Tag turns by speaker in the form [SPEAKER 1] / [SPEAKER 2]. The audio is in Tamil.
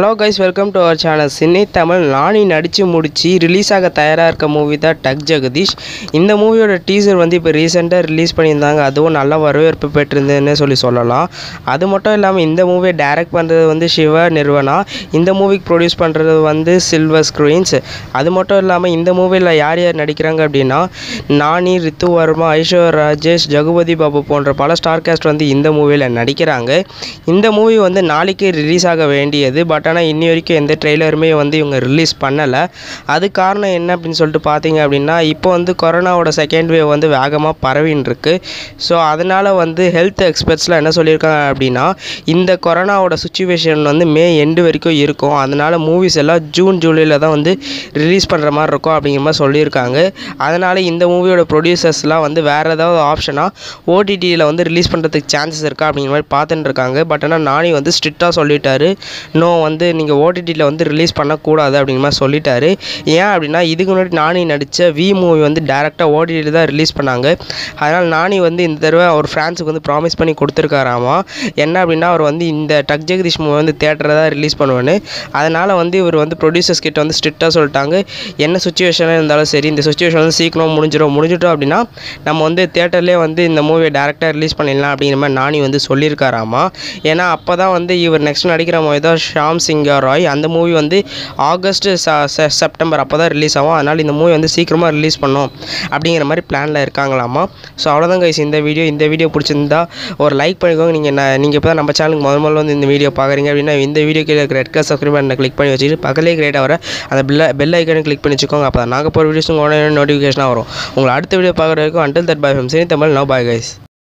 [SPEAKER 1] hello guys welcome to our channel cine Tamil Nani நடித்து முடித்து ரிலீஸ் ஆக தயாராக இருக்க மூவி தான் டக் ஜெகதீஷ் இந்த மூவியோட டீசர் வந்து இப்போ ரீசெண்டாக ரிலீஸ் பண்ணியிருந்தாங்க அதுவும் நல்ல வரவேற்பு பெற்றிருந்ததுன்னு சொல்லி சொல்லலாம் அது மட்டும் இல்லாமல் இந்த மூவியை டைரக்ட் பண்ணுறது வந்து சிவ நிறுவனா இந்த மூவிக்கு ப்ரொடியூஸ் பண்ணுறது வந்து சில்வர் ஸ்க்ரீன்ஸ் அது மட்டும் இல்லாமல் இந்த மூவியில் யார் யார் நடிக்கிறாங்க அப்படின்னா நானி ரித்து வர்மா ஐஸ்வர்யா ராஜேஷ் ஜெகபதி பாபு போன்ற பல ஸ்டார் காஸ்ட் வந்து இந்த மூவியில் நடிக்கிறாங்க இந்த மூவி வந்து நாளைக்கு ரிலீஸ் ஆக வேண்டியது பட் ஆனால் இன்னி வரைக்கும் எந்த ட்ரெய்லருமே வந்து இவங்க ரிலீஸ் பண்ணலை அது காரணம் என்ன அப்படின்னு சொல்லிட்டு பார்த்தீங்க அப்படின்னா இப்போ வந்து கொரோனாவோட செகண்ட் வேவ் வந்து வேகமாக பரவின்னு இருக்கு ஸோ அதனால் வந்து ஹெல்த் எக்ஸ்பர்ட்ஸ்லாம் என்ன சொல்லியிருக்காங்க அப்படின்னா இந்த கொரோனாவோட சுச்சுவேஷன் வந்து மே எண்டு வரைக்கும் இருக்கும் அதனால் மூவிஸ் எல்லாம் ஜூன் ஜூலையில் தான் வந்து ரிலீஸ் பண்ணுற மாதிரி இருக்கும் அப்படிங்கிற மாதிரி சொல்லியிருக்காங்க அதனால் இந்த மூவியோட ப்ரொடியூசர்ஸ்லாம் வந்து வேறு ஏதாவது ஆப்ஷனாக ஓடிடியில் வந்து ரிலீஸ் பண்ணுறதுக்கு சான்சஸ் இருக்கா அப்படிங்கிற மாதிரி பார்த்துட்டு இருக்காங்க பட் ஆனால் நானி வந்து ஸ்ட்ரிக்டாக சொல்லிட்டாரு நோ வந்து நீங்கள் ஓடிடியில் வந்து ரிலீஸ் பண்ணக்கூடாது அப்படிங்கிற மாதிரி சொல்லிட்டாரு ஏன் அப்படின்னா இதுக்கு முன்னாடி நானி நடித்த வி மூவி வந்து டேரெக்டாக ஓடிடியில் தான் ரிலீஸ் பண்ணாங்க அதனால் நானி வந்து இந்த தடவை அவர் ஃப்ரான்ஸுக்கு வந்து ப்ராமிஸ் பண்ணி கொடுத்துருக்காராமா என்ன அப்படின்னா அவர் வந்து இந்த டக் ஜெகதீஷ் மூவி வந்து தேட்டரில் தான் ரிலீஸ் பண்ணுவேன்னு அதனால் வந்து இவர் வந்து ப்ரொடியூசர்ஸ் கிட்ட வந்து ஸ்ட்ரிக்டாக சொல்லிட்டாங்க என்ன சுச்சுவேஷனாக இருந்தாலும் சரி இந்த சுச்சுவேஷன் வந்து சீக்கிரம் முடிஞ்சிடும் முடிஞ்சிட்டோம் அப்படின்னா நம்ம வந்து தேட்டர்லேயே வந்து இந்த மூவியை டேரெக்டாக ரிலீஸ் பண்ணிடலாம் அப்படிங்கிற மாதிரி நானி வந்து சொல்லியிருக்காராமா ஏன்னா அப்போ தான் வந்து இவர் நெக்ஸ்ட் நடிக்கிற மூவி தான் ஷாம் சிங்கா ராய் அந்த மூவி வந்து ஆகஸ்ட் செப்டம்பர் அப்போ தான் ரிலீஸ் ஆகும் அதனால் இந்த மூவி வந்து சீக்கிரமாக ரிலீஸ் பண்ணோம் அப்படிங்கிற மாதிரி பிளானில் இருக்காங்களாமா ஸோ அவ்வளோதான் கைஸ் இந்த வீடியோ இந்த வீடியோ பிடிச்சிருந்தா ஒரு லைக் பண்ணிக்கோங்க நீங்கள் நீங்கள் இப்போ தான் நம்ம சேனலுக்கு முதல் முதல்ல வந்து இந்த வீடியோ பார்க்குறீங்க அப்படின்னா இந்த வீடியோ கீழே இருக்கிற ரெட் கலர் சப்ஸ்கிரைப் பண்ண கிளிக் பண்ணி வச்சுட்டு பக்கத்துலேயே கிரேட்டாக வர அந்த பெல் பெல் ஐக்கனை கிளிக் பண்ணி வச்சுக்கோங்க அப்போ நாங்கள் போகிற வீடியோஸ் உங்களோட நோட்டிஃபிகேஷனாக வரும் உங்களை அடுத்த வீடியோ பார்க்குற வரைக்கும் அண்டில் தட் பை ஃபம் சரி தமிழ் நோ பாய் கைஸ்